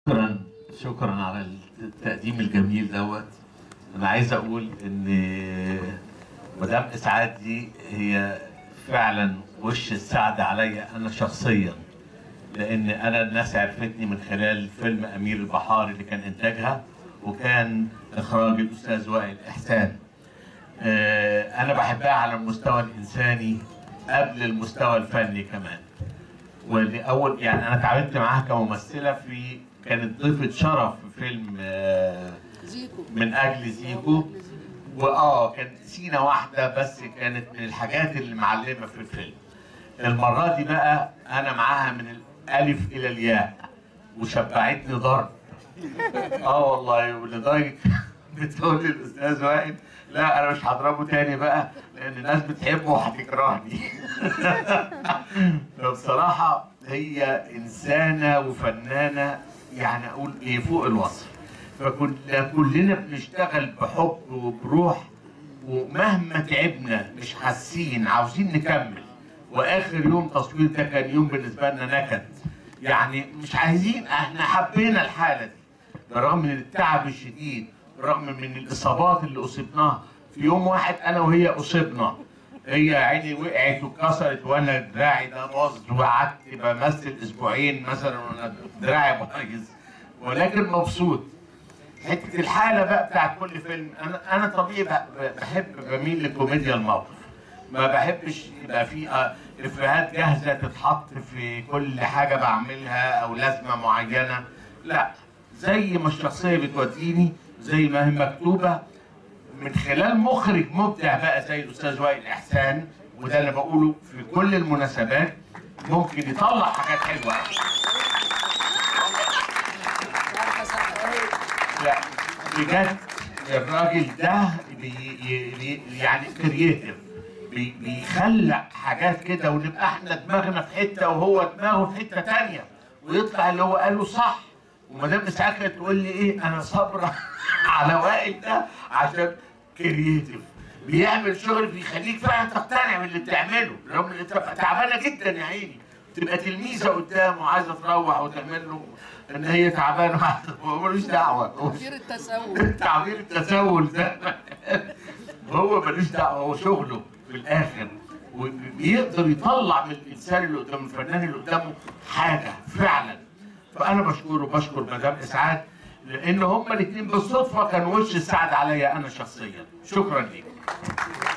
شكرا شكرا على التقديم الجميل دوت انا عايز اقول ان مدام اسعاد دي هي فعلا وش السعد عليا انا شخصيا لان انا الناس عرفتني من خلال فيلم امير البحار اللي كان انتاجها وكان اخراج الاستاذ وائل احسان آه، انا بحبها على المستوى الانساني قبل المستوى الفني كمان ولأول يعني أنا اتعاملت معاها كممثلة في كانت ضيفة شرف في فيلم آه، زيكو من أجل زيكو وآه كانت سينة واحدة بس كانت من الحاجات اللي معلمة في الفيلم المرة دي بقى أنا معاها من الألف إلى الياء وشبعتني ضرب اه والله ولدرجه بتقول لي الاستاذ وائل لا انا مش هضربه تاني بقى لان الناس بتحبه وهتكرهني فبصراحه هي انسانه وفنانه يعني اقول ايه فوق الوصف فكنا كلنا بنشتغل بحب وبروح ومهما تعبنا مش حاسين عاوزين نكمل واخر يوم تصوير ده كان يوم بالنسبه لنا نكد يعني مش عايزين احنا حبينا الحاله دي بالرغم من التعب الشديد بالرغم من الاصابات اللي اصبناها في يوم واحد انا وهي اصبنا هي عيني وقعت واتكسرت وانا دراعي ده باظ وقعدت بمثل اسبوعين مثلا وانا دراعي بايظ ولكن مبسوط حته الحاله بقى بتاعت كل فيلم انا انا طبيعي بح- بحب بميل لكوميديا الموقف ما بحبش يبقى في آه، افيهات جاهزه تتحط في كل حاجه بعملها او لازمه معينه لا زي ما الشخصيه بتوديني زي ما هي مكتوبه من خلال مخرج مبدع بقى زي الاستاذ وائل احسان وده اللي بقوله في كل المناسبات ممكن يطلع حاجات حلوه أوي. عارفه صح لا بجد الراجل ده بي بي يعني كرييتيف بي بيخلق حاجات كده ونبقى احنا دماغنا في حته وهو دماغه في حته تانية ويطلع اللي هو قاله صح ومدام اسعاد كانت تقول لي ايه انا صابره على وائل ده عشان كرييتيف بيعمل شغل بيخليك فعلا تقتنع باللي بتعمله رغم ان انت بتبقى تعبانه جدا يا عيني تبقى تلميذه قدامه عايزه تروح وتعمل له ان هي تعبانه هو ملوش دعوه كتير التسول تعبير التسول ده هو ملوش دعوه هو شغله في الاخر وبيقدر يطلع من الانسان اللي قدام الفنان اللي قدامه حاجه فعلا فانا بشكره بشكر مدام اسعاد لان هما الاثنين بالصدفه كان وش السعد عليا انا شخصيا شكرا ليكم